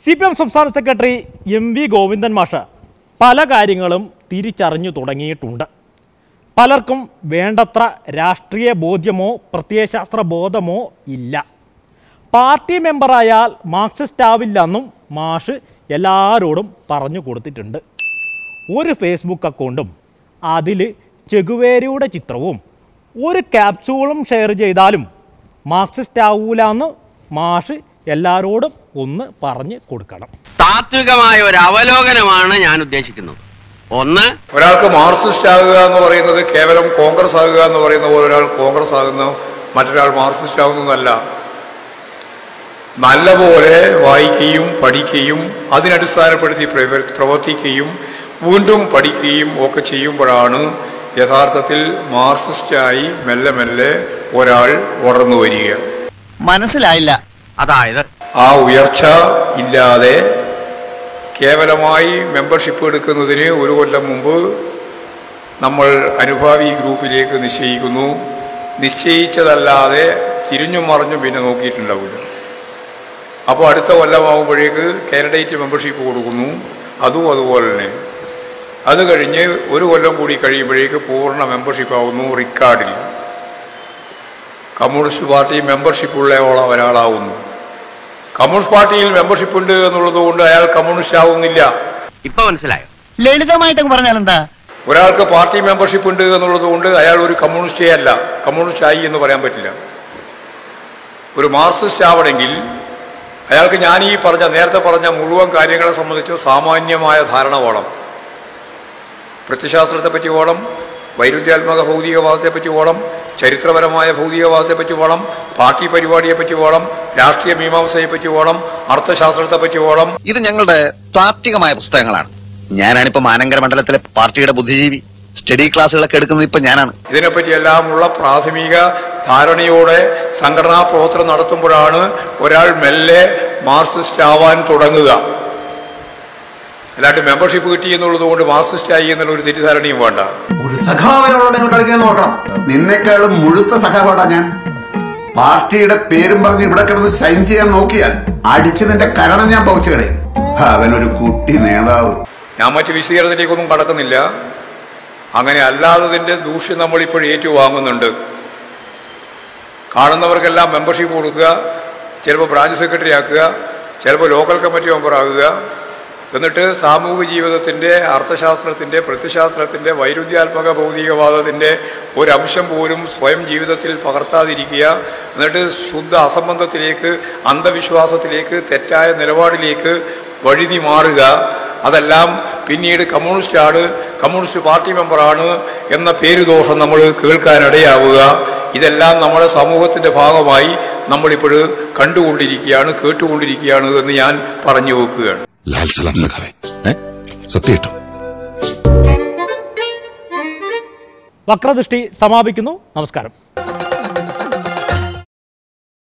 C P M സംസ്ഥാന secretary M V Govindan മാഷ് പല കാര്യങ്ങളും തിരിച്ചറിഞ്ഞു തുടങ്ങിയിട്ടുണ്ട് പലർക്കും വേണ്ടത്ര രാഷ്ട്രീയ ബോധ്യമോ പ്രത്യയശാസ്ത്ര ബോധമോ ഇല്ല പാർട്ടി മെമ്പറായാൽ മാർക്സിസ്റ്റ് ആവില്ലെന്നും മാഷ് എല്ലാവരോടും പറഞ്ഞു കൊടുത്തിട്ടുണ്ട് ഒരു ഫേസ്ബുക്ക് അക്കൗണ്ടും അതിൽ ചെകുവേരയുടെ ചിത്രവും ഒരു ക്യാപ്സൂളും ഷെയർ ചെയ്താലും മാർക്സിസ്റ്റ് ആവൂലെന്ന് മാഷ് എല്ലാവരോടും ഒന്ന് പറഞ്ഞ് കൊടുക്കണം താത്വികമായ ഒരു അവലോകനമാണ് ഞാൻ ഉദ്ദേശിക്കുന്നത് ഒന്ന് ഒരാൾക്ക് മാർക്സിസ്റ്റ് ആകുക എന്ന് പറയുന്നത് കേവലം കോൺഗ്രസ് ആകുക എന്ന് പറയുന്ന പോലെ ഒരാൾ കോൺഗ്രസ് ആകുന്ന മറ്റൊരാൾ മാർക്സിസ്റ്റ് ആകുന്നതല്ല നല്ലപോലെ വായിക്കുകയും പഠിക്കുകയും അതിനടിസ്ഥാനപ്പെടുത്തി പ്രവർ- പ്രവർത്തിക്കുകയും വീണ്ടും പഠിക്കുകയും ഒക്കെ ചെയ്യുമ്പോഴാണ് യഥാർത്ഥത്തിൽ മാർക്സിസ്റ്റായി മെല്ലെ മെല്ലെ ഒരാൾ വളർന്നു വരിക മനസ്സിലായില്ല അതായത് ആ ഉയർച്ച ഇല്ലാതെ കേവലമായി മെമ്പർഷിപ്പ് എടുക്കുന്നതിന് ഒരു കൊല്ലം മുമ്പ് നമ്മൾ അനുഭാവി ഗ്രൂപ്പിലേക്ക് നിശ്ചയിക്കുന്നു നിശ്ചയിച്ചതല്ലാതെ തിരിഞ്ഞും മറിഞ്ഞും പിന്നെ നോക്കിയിട്ടുണ്ടാവില്ല അപ്പോൾ അടുത്ത കൊല്ലമാകുമ്പോഴേക്ക് കാൻഡിഡേറ്റ് മെമ്പർഷിപ്പ് കൊടുക്കുന്നു അതും അതുപോലെ തന്നെ അത് കഴിഞ്ഞ് ഒരു കൊല്ലം കൂടി കഴിയുമ്പോഴേക്ക് പൂർണ്ണ മെമ്പർഷിപ്പ് ആവുന്നു റിക്കാർഡിൽ കമ്മ്യൂണിസ്റ്റ് പാർട്ടി മെമ്പർഷിപ്പുള്ള ഒരാളാവുന്നു കമ്മ്യൂണിസ്റ്റ് പാർട്ടിയിൽ മെമ്പർഷിപ്പ് ഉണ്ട് എന്നുള്ളത് കൊണ്ട് അയാൾ കമ്മ്യൂണിസ്റ്റ് ആവുന്നില്ല ഇപ്പൊ മനസ്സിലായോ ലളിതമായിട്ടങ്ങ് പറഞ്ഞാൽ എന്താ ഒരാൾക്ക് പാർട്ടി മെമ്പർഷിപ്പ് ഉണ്ട് എന്നുള്ളത് കൊണ്ട് അയാൾ ഒരു കമ്മ്യൂണിസ്റ്റേ അല്ല കമ്മ്യൂണിസ്റ്റ് ആയി എന്ന് പറയാൻ പറ്റില്ല ഒരു മാർക്സിസ്റ്റ് ആവണമെങ്കിൽ അയാൾക്ക് ഞാൻ ഈ പറഞ്ഞ നേരത്തെ പറഞ്ഞ മുഴുവൻ കാര്യങ്ങളെ സംബന്ധിച്ച് സാമാന്യമായ ധാരണ വേണം പ്രത്യശാസ്ത്രത്തെ പറ്റി വേണം വൈരുദ്ധ്യാത്മക ഭൗതികവാദത്തെ പറ്റി വേണം ചരിത്രപരമായ ഭൗതികവാദത്തെ പറ്റി വേണം പാർട്ടി പരിപാടിയെ പറ്റി വേണം രാഷ്ട്രീയ മീമാംസയെ പറ്റി വേണം അർത്ഥശാസ്ത്രത്തെ പറ്റി വേണം ഇത് ഞങ്ങളുടെ താത്വികമായ പുസ്തകങ്ങളാണ് ഞാനാണിപ്പോ മാനങ്കര മണ്ഡലത്തിലെ പാർട്ടിയുടെ ബുദ്ധിജീവി സ്റ്റഡി ക്ലാസ്സുകളൊക്കെ എടുക്കുന്നത് ഇപ്പൊ ഞാനാണ് ഇതിനെപ്പറ്റിയെല്ലാമുള്ള പ്രാഥമിക ധാരണയോടെ സംഘടനാ പ്രവർത്തനം നടത്തുമ്പോഴാണ് ഒരാൾ മെല്ലെ മാർക്സിസ്റ്റ് ആവാൻ തുടങ്ങുക അല്ലാണ്ട് മെമ്പർഷിപ്പ് കിട്ടി എന്നുള്ളത് കൊണ്ട് മാർക്സിസ്റ്റ് ആയി എന്നുള്ള ഒരു തെറ്റിദ്ധാരണയും വേണ്ട ഒരു സഖാവിനോട് നിങ്ങൾ കളിക്കാൻ നോക്കണം നിന്നെക്കാളും മുഴുത്ത സഖാവാടാ ഞാൻ പാർട്ടിയുടെ പേരും പറഞ്ഞ് ഇവിടെ കിടന്ന് ഷൈൻ ചെയ്യാൻ നോക്കിയാൽ അടിച്ച് നിന്റെ കരണം ഞാൻ പൗച്ചു കളയും അവനൊരു കുട്ടി നേതാവ് ഞാൻ മറ്റ് വിശദീകരണത്തിലേക്കൊന്നും കടക്കുന്നില്ല അങ്ങനെ അല്ലാത്തതിൻ്റെ ദൂഷ്യം നമ്മളിപ്പോൾ ഏറ്റുവാങ്ങുന്നുണ്ട് കാണുന്നവർക്കെല്ലാം മെമ്പർഷിപ്പ് കൊടുക്കുക ചിലപ്പോൾ ബ്രാഞ്ച് സെക്രട്ടറി ആക്കുക ചിലപ്പോൾ ലോക്കൽ കമ്മിറ്റി മെമ്പർ ആകുക എന്നിട്ട് സാമൂഹിക ജീവിതത്തിൻ്റെ അർത്ഥശാസ്ത്രത്തിൻ്റെ പ്രത്യശാസ്ത്രത്തിൻ്റെ വൈരുദ്ധ്യാത്മക ഭൗതികവാദത്തിൻ്റെ ഒരംശം പോലും സ്വയം ജീവിതത്തിൽ പകർത്താതിരിക്കുക എന്നിട്ട് ശുദ്ധ അസംബന്ധത്തിലേക്ക് അന്ധവിശ്വാസത്തിലേക്ക് തെറ്റായ നിലപാടിലേക്ക് വഴുതി മാറുക അതെല്ലാം പിന്നീട് കമ്മ്യൂണിസ്റ്റാണ് കമ്മ്യൂണിസ്റ്റ് പാർട്ടി മെമ്പറാണ് എന്ന പേരുദോഷം നമ്മൾ കേൾക്കാനിടയാവുക ഇതെല്ലാം നമ്മുടെ സമൂഹത്തിൻ്റെ ഭാഗമായി നമ്മളിപ്പോൾ കണ്ടുകൊണ്ടിരിക്കുകയാണ് കേട്ടുകൊണ്ടിരിക്കുകയാണ് എന്ന് ഞാൻ പറഞ്ഞു വെക്കുകയാണ് ലാൽ സലാം സഖാവേ സത്യേട്ടോ വക്രദൃഷ്ടി സമാപിക്കുന്നു നമസ്കാരം